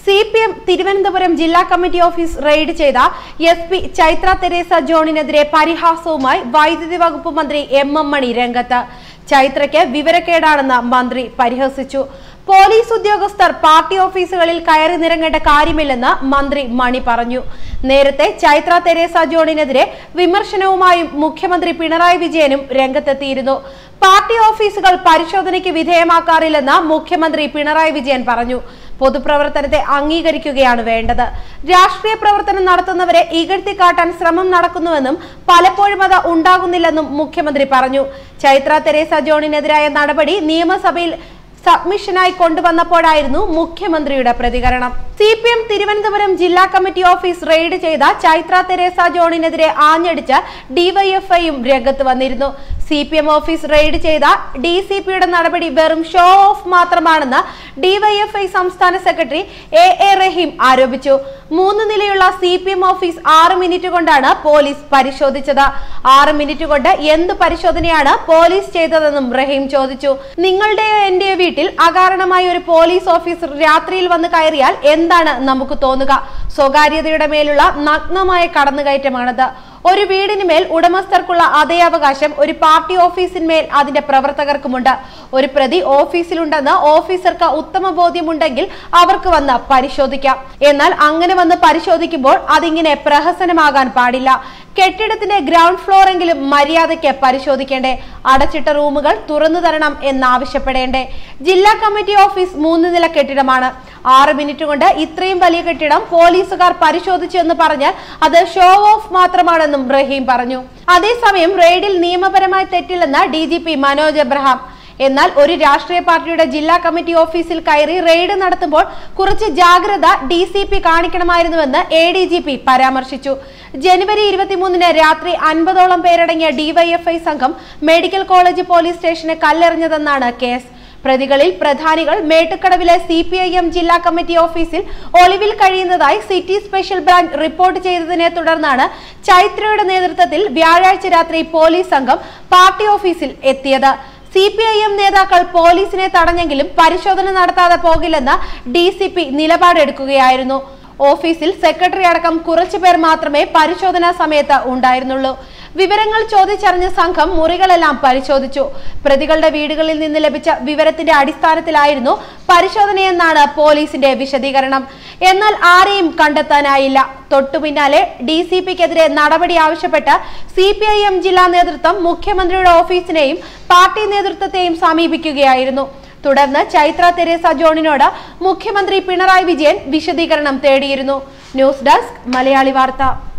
C P M Thiruvananthapuram ജില്ലാ committee office raid ചെയ്ത S P Chaitra Theresa ജോണിനെതിരെ പരിഹാസവുമായി വൈദ്യുതി വകുപ്പ് മന്ത്രി എം എം മണി രംഗത്ത് ചൈത്രയ്ക്ക് വിവരക്കേടാണെന്ന് മന്ത്രി പരിഹസിച്ചു പോലീസ് ഉദ്യോഗസ്ഥർ പാർട്ടി ഓഫീസുകളിൽ കയറി നിറങ്ങേണ്ട കാര്യമില്ലെന്ന് മന്ത്രി മണി പറഞ്ഞു നേരത്തെ ചൈത്ര തെരേസ ജോണിനെതിരെ വിമർശനവുമായും മുഖ്യമന്ത്രി പിണറായി വിജയനും രംഗത്തെത്തിയിരുന്നു പാർട്ടി ഓഫീസുകൾ പരിശോധനയ്ക്ക് വിധേയമാക്കാറില്ലെന്ന് മുഖ്യമന്ത്രി പിണറായി വിജയൻ പറഞ്ഞു പൊതുപ്രവർത്തനത്തെ അംഗീകരിക്കുകയാണ് വേണ്ടത് രാഷ്ട്രീയ പ്രവർത്തനം നടത്തുന്നവരെ ഇകഴ്ത്തിക്കാട്ടാൻ ശ്രമം നടക്കുന്നുവെന്നും പലപ്പോഴും അത് ഉണ്ടാകുന്നില്ലെന്നും മുഖ്യമന്ത്രി പറഞ്ഞു ചൈത്ര തെരേസ ജോണിനെതിരായ നടപടി നിയമസഭയിൽ സബ്മിഷനായി കൊണ്ടുവന്നപ്പോഴായിരുന്നു മുഖ്യമന്ത്രിയുടെ പ്രതികരണം സി പി എം തിരുവനന്തപുരം ജില്ലാ കമ്മിറ്റി ഓഫീസ് റെയ്ഡ് ചെയ്ത ചൈത്ര തെരേസ ജോണിനെതിരെ ആഞ്ഞടിച്ച് ഡിവൈഎഫ്ഐയും രംഗത്ത് വന്നിരുന്നു C P M office raid ചെയ്ത ഡി സി പിയുടെ നടപടി വെറും ഷോ ഓഫ് മാത്രമാണെന്ന് ഡിവൈഎഫ്ഐ സംസ്ഥാന സെക്രട്ടറി എ എ റഹീം ആരോപിച്ചു മൂന്ന് നിലയുള്ള സി പി എം ഓഫീസ് ആറ് മിനിറ്റ് കൊണ്ടാണ് പോലീസ് പരിശോധിച്ചത് ആറ് മിനിറ്റ് കൊണ്ട് എന്ത് പരിശോധനയാണ് പോലീസ് ചെയ്തതെന്നും റഹീം ചോദിച്ചു നിങ്ങളുടെയോ എന്റെയോ വീട്ടിൽ അകാരണമായി ഒരു പോലീസ് ഓഫീസർ രാത്രിയിൽ വന്ന് കയറിയാൽ എന്താണ് നമുക്ക് തോന്നുക സ്വകാര്യതയുടെ മേലുള്ള നഗ്നമായ കടന്നുകയറ്റമാണത് ഒരു വീടിന് മേൽ ഉടമസ്ഥർക്കുള്ള അതേ അവകാശം ഒരു പാർട്ടി ഓഫീസിന്മേൽ അതിന്റെ പ്രവർത്തകർക്കുമുണ്ട് ഒരു പ്രതി ഓഫീസിലുണ്ടെന്ന് ഓഫീസർക്ക് ഉത്തമ ബോധ്യമുണ്ടെങ്കിൽ അവർക്ക് വന്ന് പരിശോധിക്കാം എന്നാൽ അങ്ങനെ വന്ന് പരിശോധിക്കുമ്പോൾ അതിങ്ങനെ പ്രഹസനമാകാൻ പാടില്ല കെട്ടിടത്തിന്റെ ഗ്രൗണ്ട് ഫ്ലോർ എങ്കിലും മര്യാദയ്ക്ക് പരിശോധിക്കേണ്ടേ അടച്ചിട്ട റൂമുകൾ തുറന്നു തരണം എന്നാവശ്യപ്പെടേണ്ടേ ജില്ലാ കമ്മിറ്റി ഓഫീസ് മൂന്ന് നില കെട്ടിടമാണ് ആറ് മിനിറ്റ് കൊണ്ട് ഇത്രയും വലിയ കെട്ടിടം പോലീസുകാർ പരിശോധിച്ചു എന്ന് പറഞ്ഞാൽ അത് ഷോ ഓഫ് മാത്രമാണെന്നും റഹീം പറഞ്ഞു അതേസമയം റെയ്ഡിൽ നിയമപരമായി തെറ്റില്ലെന്ന് D G P Manoj Abraham എന്നാൽ ഒരു രാഷ്ട്രീയ പാർട്ടിയുടെ ജില്ലാ കമ്മിറ്റി ഓഫീസിൽ കയറി റെയ്ഡ് നടത്തുമ്പോൾ കുറച്ച് ജാഗ്രത ഡി സി പി കാണിക്കണമായിരുന്നുവെന്ന് എ ഡി ജി പി പരാമർശിച്ചു ജനുവരി ഇരുപത്തിമൂന്നിന് രാത്രി അൻപതോളം പേരടങ്ങിയ ഡിവൈഎഫ്ഐ സംഘം മെഡിക്കൽ കോളേജ് പോലീസ് സ്റ്റേഷന് കല്ലെറിഞ്ഞതെന്നാണ് കേസ് പ്രതികളിൽ പ്രധാനികൾ മേട്ടുക്കടവിലെ സി പി ഐ എം ജില്ലാ കമ്മിറ്റി ഓഫീസിൽ ഒളിവിൽ കഴിയുന്നതായി സിറ്റി സ്പെഷ്യൽ ബ്രാഞ്ച് റിപ്പോർട്ട് ചെയ്തതിനെ തുടർന്നാണ് ചൈത്രയുടെ നേതൃത്വത്തിൽ വ്യാഴാഴ്ച രാത്രി പോലീസ് സംഘം പാർട്ടി ഓഫീസിൽ എത്തിയത് സി പി ഐ എം നേതാക്കൾ പോലീസിനെ തടഞ്ഞെങ്കിലും പരിശോധന നടത്താതെ പോകില്ലെന്ന് ഡി സി പി നിലപാടെടുക്കുകയായിരുന്നു ഓഫീസിൽ സെക്രട്ടറി അടക്കം കുറച്ചുപേർ മാത്രമേ പരിശോധനാ സമയത്ത് ഉണ്ടായിരുന്നുള്ളൂ വിവരങ്ങൾ ചോദിച്ചറിഞ്ഞ സംഘം മുറികളെല്ലാം പരിശോധിച്ചു പ്രതികളുടെ വീടുകളിൽ നിന്ന് ലഭിച്ച വിവരത്തിന്റെ അടിസ്ഥാനത്തിലായിരുന്നു പരിശോധനയെന്നാണ് പോലീസിന്റെ വിശദീകരണം എന്നാൽ ആരെയും കണ്ടെത്താനായില്ല തൊട്ടു പിന്നാലെ ഡി സി പിക്കെതിരെ നടപടി ആവശ്യപ്പെട്ട് സി പി ഐ എം ജില്ലാ നേതൃത്വം മുഖ്യമന്ത്രിയുടെ ഓഫീസിനെയും പാർട്ടി നേതൃത്വത്തെയും സമീപിക്കുകയായിരുന്നു തുടർന്ന് ചൈത്ര തെരേസ ജോണിനോട് മുഖ്യമന്ത്രി പിണറായി വിജയൻ വിശദീകരണം തേടിയിരുന്നു ന്യൂസ് ഡെസ്ക് മലയാളി വാർത്ത